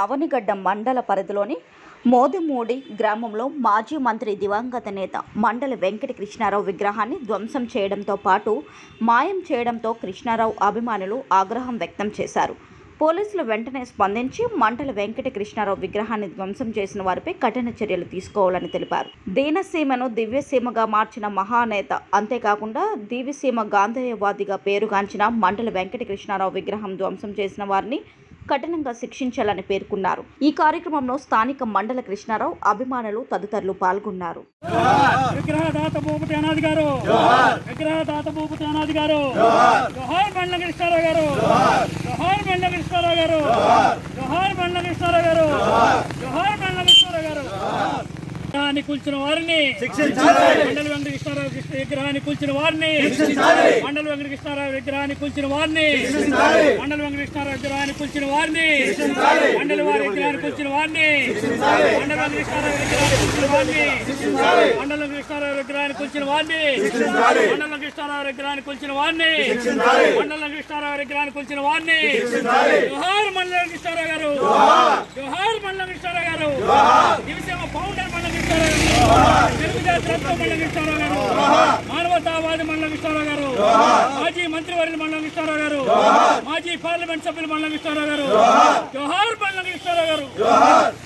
అవనిగడ్డ మండల పరిధిలోని మోదిమూడి గ్రామంలో మాజీ మంత్రి దివంగత నేత మండలి వెంకట కృష్ణారావు విగ్రహాన్ని ధ్వంసం చేయడంతో పాటు మాయం చేయడంతో కృష్ణారావు అభిమానులు ఆగ్రహం వ్యక్తం చేశారు పోలీసులు వెంటనే స్పందించి మంటల వెంకట కృష్ణారావు విగ్రహాన్ని ధ్వంసం చేసిన వారిపై కఠిన చర్యలు తీసుకోవాలని తెలిపారు దీనసీమను దివ్యసీమగా మార్చిన మహానేత అంతేకాకుండా దివ్యసీమ గాంధేయవాదిగా పేరుగాంచిన మండల వెంకట కృష్ణారావు విగ్రహం ధ్వంసం చేసిన వారిని కఠినంగా శిక్షించాలని పేర్కొన్నారు ఈ కార్యక్రమంలో స్థానిక మండల కృష్ణారావు అభిమానులు తదితరులు పాల్గొన్నారు విగ్రహదాత భూపతి అనాథ్ గారు విగ్రహదాత భూపతి అనాథ్ గారు జోహార్ బండ్ల కృష్ణారావు గారు జోహార్ బండ్ల కృష్ణారావు గారు జోహార్ బండ్ల కృష్ణారావు గారు జోహార్ బండ్ల కృష్ణారావు గారు విగ్రహాన్ని కూల్చిన వారిని మండల వెంకట కృష్ణారావు కృష్ణ విగ్రహాన్ని కూల్చిన వారిని మండల వెంకట కృష్ణారావు విగ్రహాన్ని కూల్చిన వారిని మండల వెంకట కృష్ణారావు విగ్రహాన్ని కూల్చిన వారిని మండల వారి విగ్రహాన్ని కూల్చిన వారిని మండల వెంకట కృష్ణారావు విగ్రహాన్ని కూల్చిన వారిని మండల కృష్ణారావు విగ్రహాన్ని కూల్చిన వారిని మండల కృష్ణారావు విగ్రహాన్ని కూల్చిన వారిని జోహార్ మండల కృష్ణారావు గారు జోహార్ మండల కృష్ణారావు గారు దివిసేమ ఫౌండర్ మండల కృష్ణారావు గారు తెలుగుదేశం రత్న మండల కృష్ణారావు గారు మానవతావాది మండల కృష్ణారావు గారు మాజీ మంత్రివర్యులు మండల కృష్ణారావు గారు మాజీ పార్లమెంట్ సభ్యులు మండల కృష్ణారావు గారు జోహార్ మండల కృష్ణారావు గారు